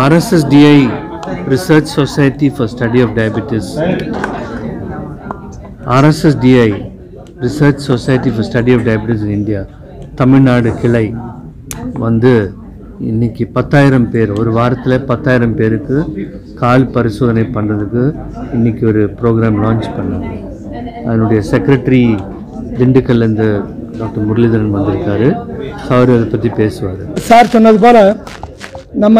RSSDI Research Society for Study of Diabetes. RSSDI Research Society for Study of Diabetes in India Tamil Nadu கிளை வந்து இன்னைக்கு பத்தாயிரம் பேர் ஒரு வாரத்தில் பத்தாயிரம் பேருக்கு கால் பரிசோதனை பண்ணுறதுக்கு இன்னைக்கு ஒரு ப்ரோக்ராம் லான்ச் பண்ணாங்க அதனுடைய செக்ரட்டரி திண்டுக்கல்லேருந்து டாக்டர் முரளிதரன் வந்திருக்காரு அவர் அதை பற்றி பேசுவார் சார் சொன்னது போல் நம்ம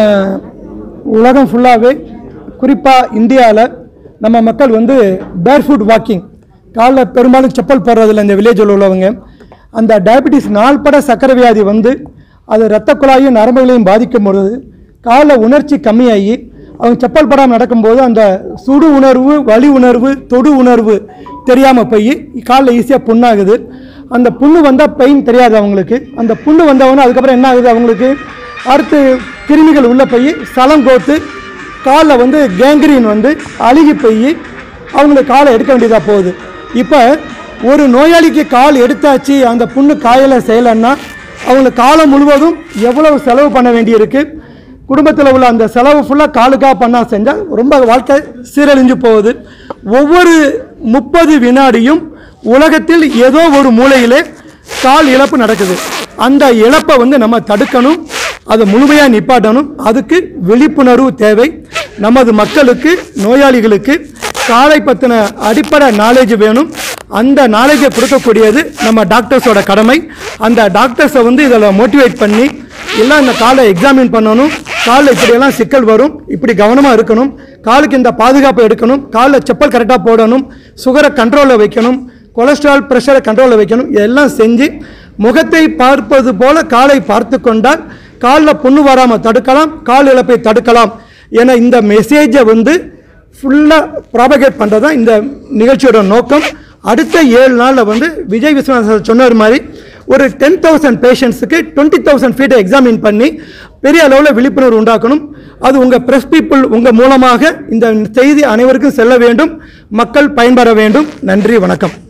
உலகம் ஃபுல்லாகவே குறிப்பாக இந்தியாவில் நம்ம மக்கள் வந்து பேர்ஃபுட் வாக்கிங் காலில் பெரும்பாலும் செப்பல் போடுறதில்ல இந்த வில்லேஜில் உள்ளவங்க அந்த டயபெட்டிஸ் நாள்பட சர்க்கரை வியாதி வந்து அது இரத்த குழாயும் நரம்புகளையும் பாதிக்கும் பொழுது காலில் உணர்ச்சி கம்மியாகி அவங்க செப்பல் படாமல் நடக்கும்போது அந்த சுடு உணர்வு வலி உணர்வு தொடு உணர்வு தெரியாமல் போய் காலில் ஈஸியாக புண்ணாகுது அந்த புண்ணு வந்தால் பெயின் தெரியாது அவங்களுக்கு அந்த புண்ணு வந்தவொடனே அதுக்கப்புறம் என்ன ஆகுது அவங்களுக்கு அடுத்து கிருமிகள் உள்ளே போய் சலம் கோத்து காலில் வந்து கேங்கிரீன் வந்து அழுகி போய் அவங்களுக்கு காலை எடுக்க வேண்டியதாக போகுது இப்போ ஒரு நோயாளிக்கு கால் எடுத்தாச்சு அந்த புண்ணு காயலை செய்யலைன்னா அவங்களுக்கு காலம் முழுவதும் எவ்வளவு செலவு பண்ண வேண்டியிருக்கு குடும்பத்தில் உள்ள அந்த செலவு ஃபுல்லாக காலுக்காக பண்ணா செஞ்சால் ரொம்ப வாழ்க்கை சீரழிஞ்சு போகுது ஒவ்வொரு முப்பது வினாடியும் உலகத்தில் ஏதோ ஒரு மூலையிலே கால் இழப்பு நடக்குது அந்த இழப்பை வந்து நம்ம தடுக்கணும் அதை முழுமையாக நிப்பாட்டணும் அதுக்கு விழிப்புணர்வு தேவை நமது மக்களுக்கு நோயாளிகளுக்கு காலை பற்றின அடிப்படை நாலேஜ் வேணும் அந்த நாலேஜை கொடுக்கக்கூடியது நம்ம டாக்டர்ஸோட கடமை அந்த டாக்டர்ஸை வந்து இதில் மோட்டிவேட் பண்ணி எல்லாம் இந்த காலை எக்ஸாமின் பண்ணணும் காலில் இப்படியெல்லாம் சிக்கல் வரும் இப்படி கவனமாக இருக்கணும் காலுக்கு இந்த பாதுகாப்பை எடுக்கணும் காலில் செப்பல் கரெக்டாக போடணும் சுகரை கண்ட்ரோலில் வைக்கணும் கொலஸ்ட்ரால் ப்ரெஷரை கண்ட்ரோலில் வைக்கணும் இதெல்லாம் செஞ்சு முகத்தை பார்ப்பது போல காலை பார்த்து கொண்டால் காலில் புண்ணு வராமல் தடுக்கலாம் கால் இழப்பை தடுக்கலாம் என இந்த மெசேஜை வந்து ஃபுல்லாக ப்ராபகேட் பண்ணுறது தான் இந்த நிகழ்ச்சியோட நோக்கம் அடுத்த ஏழு நாளில் வந்து விஜய் விஸ்வநாத் சார் சொன்ன மாதிரி ஒரு டென் தௌசண்ட் பேஷண்ட்ஸுக்கு டுவெண்ட்டி தௌசண்ட் ஃபீட்டை எக்ஸாமின் பண்ணி பெரிய அளவில் விழிப்புணர்வு உண்டாக்கணும் அது உங்கள் ப்ரெஸ் பீப்புள் உங்கள் மூலமாக இந்த செய்தி அனைவருக்கும் செல்ல வேண்டும் மக்கள் பயன்பெற வேண்டும் நன்றி வணக்கம்